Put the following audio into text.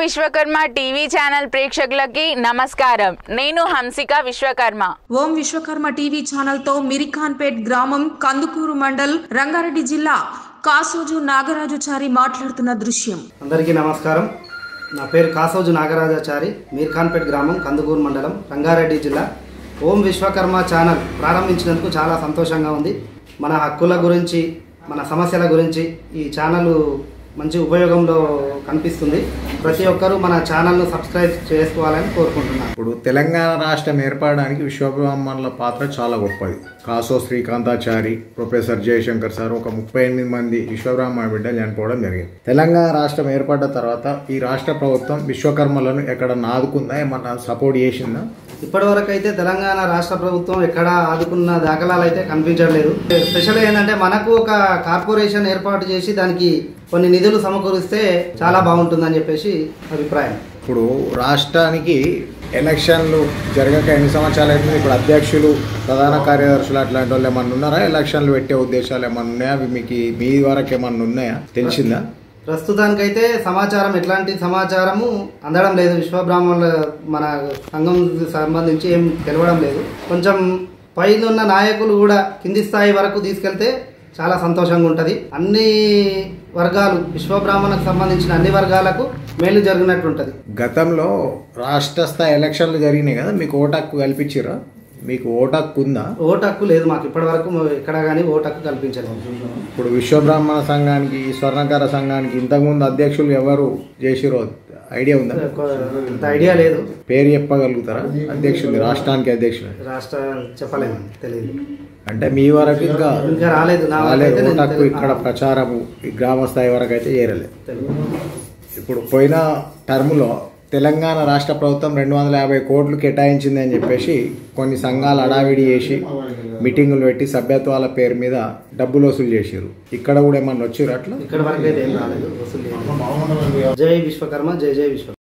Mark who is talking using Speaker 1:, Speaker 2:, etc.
Speaker 1: Vishwakarma TV channel ప్రేక్షకులకి నమస్కారం నేను హంసిక విశ్వకర్మ
Speaker 2: ఓం విశ్వకర్మ టీవీ ఛానల్తో మిరిఖాన్పేట్ గ్రామం కందుకూరు మండల్ రంగారెడ్డి జిల్లా కాసోజు నాగరాజుచారి మాట్లాడుతున్న దృశ్యం
Speaker 3: అందరికీ నమస్కారం నా పేరు కాసోజు నాగరాజాచారి మీర్ఖాన్పేట్ గ్రామం కందుకూరు మండలం రంగారెడ్డి జిల్లా ఓం విశ్వకర్మ ఛానల్ ప్రారంభించినందుకు చాలా సంతోషంగా ఉంది మన హక్కుల గురించి మన సమస్యల గురించి ఈ ఛానల్ మంచి ఉపయోగంలో కనిపిస్తుంది ప్రతి ఒక్కరూ మన ఛానల్ను సబ్స్క్రైబ్ చేసుకోవాలని కోరుకుంటున్నాను
Speaker 4: ఇప్పుడు తెలంగాణ రాష్ట్రం ఏర్పడడానికి విశ్వబ్రహ్మణుల పాత్ర చాలా గొప్పది కాసో శ్రీకాంతాచారి ప్రొఫెసర్ జయశంకర్ సార్ ఒక ముప్పై ఎనిమిది మంది విశ్వబ్రహ్మణ బిడ్డలు చనిపోవడం జరిగింది తెలంగాణ రాష్ట్రం ఏర్పడ్డ తర్వాత ఈ రాష్ట్ర ప్రభుత్వం విశ్వకర్మలను ఎక్కడ ఆదుకుందా ఏమన్నా సపోర్ట్ చేసిందా
Speaker 3: ఇప్పటివరకు అయితే తెలంగాణ రాష్ట్ర ప్రభుత్వం ఎక్కడ ఆదుకున్న దాఖలాలు అయితే కనిపించట్లేదు స్పెషల్ ఏంటంటే మనకు ఒక కార్పొరేషన్ ఏర్పాటు చేసి దానికి కొన్ని నిధులు సమకూరిస్తే చాలా బాగుంటుందని చెప్పేసి అభిప్రాయం
Speaker 4: ఇప్పుడు రాష్ట్రానికి ఎలక్షన్లు జరగక ఎన్ని సంవత్సరాలు అవుతుంది ఇప్పుడు అధ్యక్షులు ప్రధాన కార్యదర్శులు అట్లాంటి వాళ్ళు ఏమన్నా ఉన్నారా ఎలక్షన్లు పెట్టే ఉద్దేశాలు ఏమన్నా ఉన్నాయా అవి మీకు మీ వరకు ఏమన్నా ఉన్నాయా తెలిసిందా
Speaker 3: ప్రస్తుతానికైతే సమాచారం ఎట్లాంటి సమాచారము అందడం లేదు విశ్వబ్రాహ్మణుల మన సంఘం సంబంధించి ఏం తెలవడం లేదు కొంచెం పైన ఉన్న నాయకులు కూడా కింది స్థాయి వరకు తీసుకెళ్తే చాలా సంతోషంగా ఉంటుంది అన్ని వర్గాలు విశ్వబ్రాహ్మణకు సంబంధించిన అన్ని వర్గాలకు మేలు జరిగినట్టు ఉంటుంది
Speaker 4: గతంలో రాష్ట్ర స్థాయి ఎలక్షన్లు జరిగినాయి కదా మీకు ఓటు హక్కు కల్పించారా మీకు ఓటు హక్కు ఉందా
Speaker 3: ఓటు హక్కు లేదు మాకు ఇప్పటి వరకు ఎక్కడ కానీ ఓటు హక్కు కల్పించలేదు
Speaker 4: ఇప్పుడు విశ్వబ్రాహ్మణ సంఘానికి స్వర్ణకార సంఘానికి ఇంతకుముందు అధ్యక్షులు ఎవరు చేసిరో ఐడియా ఉందా
Speaker 3: అంత ఐడియా లేదు
Speaker 4: పేరు చెప్పగలుగుతారా అధ్యక్షులు రాష్ట్రానికి అధ్యక్షులు
Speaker 3: రాష్ట్ర చెప్పలేము తెలియదు
Speaker 4: అంటే మీ వరకు ఇంకా
Speaker 3: ఇంకా రాలేదు నా వరకు
Speaker 4: రాలేదు
Speaker 3: అయితే
Speaker 4: ఓటు
Speaker 3: నేను
Speaker 4: హక్కు ఇక్కడ ప్రచారము ఈ గ్రామ స్థాయి వరకు అయితే చేరలేదు
Speaker 3: తెలియదు
Speaker 4: ఇప్పుడు పోయిన టర్మ్లో తెలంగాణ రాష్ట్ర ప్రభుత్వం రెండు వందల యాభై కోట్లు కేటాయించింది అని చెప్పేసి కొన్ని సంఘాలు అడావిడి చేసి మీటింగులు పెట్టి సభ్యత్వాల పేరు మీద డబ్బులు వసూలు చేసారు ఇక్కడ కూడా ఏమన్నా వచ్చారు అట్లా
Speaker 3: ఇక్కడ వరకు అయితే ఏం రాలేదు వసూలు చేయలేదు. జై విశ్వకర్మ జై జై విశ్వ